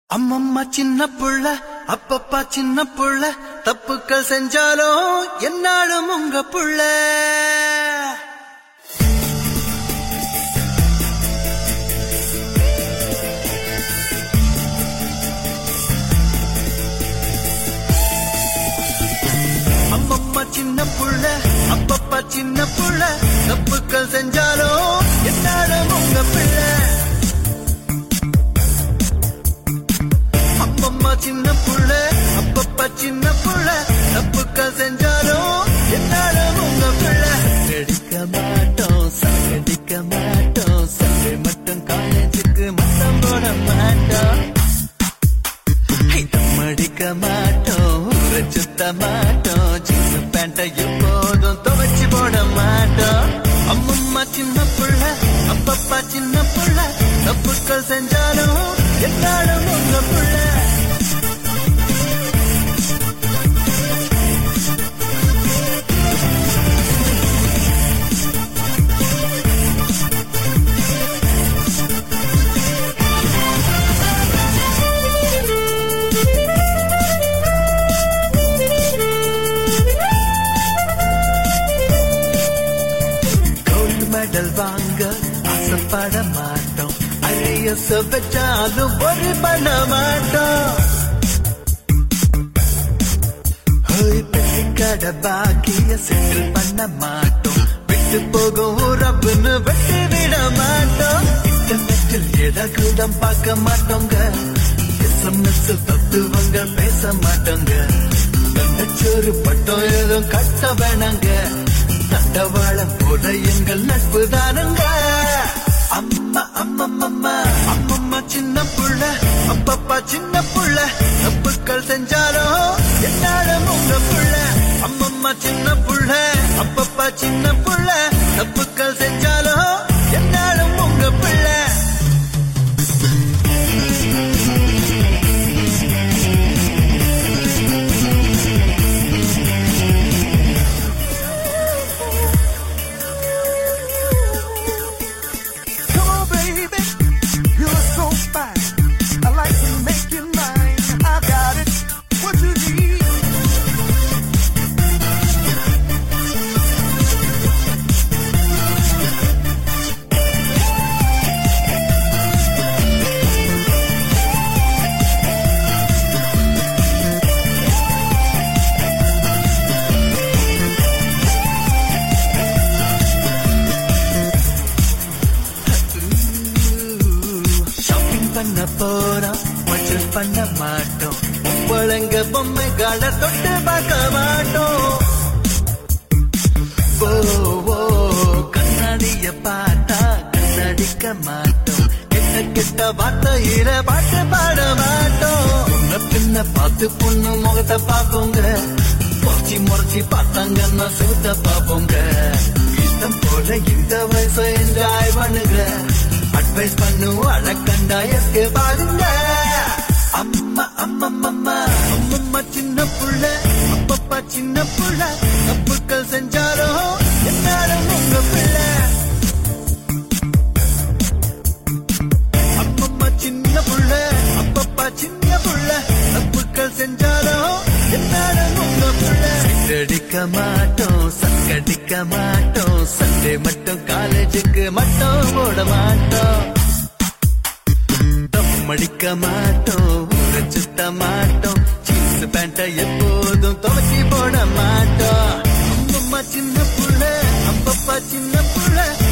அம்மம்மா சின்ன புள்ள அப்பப்பா சின்ன புள்ள தப்புக்கள் செஞ்சாலும் என்னாலும் உங்க புள்ள அம்மம்மா சின்ன புள்ள அப்பப்பா சின்ன புள்ள தப்புக்கள் செஞ்சாலும் என்னாலும் உங்க பிள்ளை அம்மம்மா சின்ன புள்ள அப்பப்பா சின்ன புள்ள தப்புக்கள் செஞ்சாலும் என்னாலும் உங்க பிள்ளை அடிக்க மாட்டோம் சங்கடிக்க மாட்டோம் சண்டை மட்டும் காலேஜுக்கு மத்தம் போட மாட்டோம் இடம் அடிக்க மாட்டோம் ஊரை சுத்த மாட்டோம் சின்ன பேண்ட எப்போதும் துவைச்சு போட மாட்டோம் அம்மம்மா சின்ன புள்ள அப்பப்பா சின்ன புள்ள தப்புக்கள் செஞ்சாலும் என்னாலும் உங்க புள்ள கோல்டு மெடல் வாங்க ஆசைப்பட மாட்டோம் அழைய வச்சாலும் ஒரு பண்ண மாட்டோம் ஹோய் பெட்டி கடை பாக்கிய செட்டில் பண்ண மாட்டோம் விட்டு போகும் ரப்புன்னு வெட்டி விட மாட்டோம் இன்டர்நெட்டில் எடகுடம் பார்க்க மாட்டோங்க எஸ்எம்எஸ் தத்துவங்க பேச மாட்டோங்க கண்டச்சோறு பட்டம் ஏதும் கட்ட வேணாங்க தண்டவாளம் போல எங்கள் நட்பு தானுங்க அம்மா அம்மம்மம்மா அம்மம்மா சின்ன புள்ள அப்பப்பா சின்ன புள்ள தப்புக்கள் செஞ்சாலும் என்னாலும் உங்க புள்ள அம்மம்மா சின்ன புள்ள அப்பப்பா சின்ன புள்ள தப்புக்கள் செஞ்சாலும் என்னாலும் உங்க பிள்ளை Come on, baby, you're so fine. I like to make you mine. I got it, what you need. Shopping பண்ண போறோம் பர்ச்சேஸ் பண்ண மாட்டோம் பொம்பளைங்க பொம்மைகளை தொட்டு பார்க்க மாட்டோம் ஓ ஓ கண்ணாடிய பார்த்தா கண்ணடிக்க மாட்டோம் கெட்ட கெட்ட வார்த்தையில பாட்டு பாட மாட்டோம் முன்ன பின்ன பார்த்து பொண்ணு முகத்தை பார்ப்போங்க முறைச்சி முறைச்சி பார்த்தாங்கன்னா சுத்த பார்ப்போங்க இஷ்டம் போல இந்த வயசை என்ஜாய் பண்ணுங்க அட்வைஸ் பண்ணும் அழக்கண்டா எஸ்கே பாருங்க அம்மா அம்மம்மம்மா அம்மம்மா சின்ன புள்ள அப்பப்பா சின்ன புள்ள தப்புக்கள் செஞ்சாலும் என்னாலும் உங்க பிள்ளை அம்மம்மா சின்ன புள்ள அப்பப்பா சின்ன புள்ள தப்புக்கள் செஞ்சாலும் என்னாலும் உங்க புள்ள அடிக்க மாட்டோம் சங்கடிக்க மாட்டோம் சண்டே மட்டும் காலேஜுக்கு மட்டும் போட மாட்டோம் தம் அடிக்க மாட்டோம் ஊரை சுத்த மாட்டோம் ஜீன்ஸ் பேண்ட எப்போதும் துவச்சி போட மாட்டோம் அம்மம்மா சின்ன புள்ள அப்பப்பா சின்ன புள்ள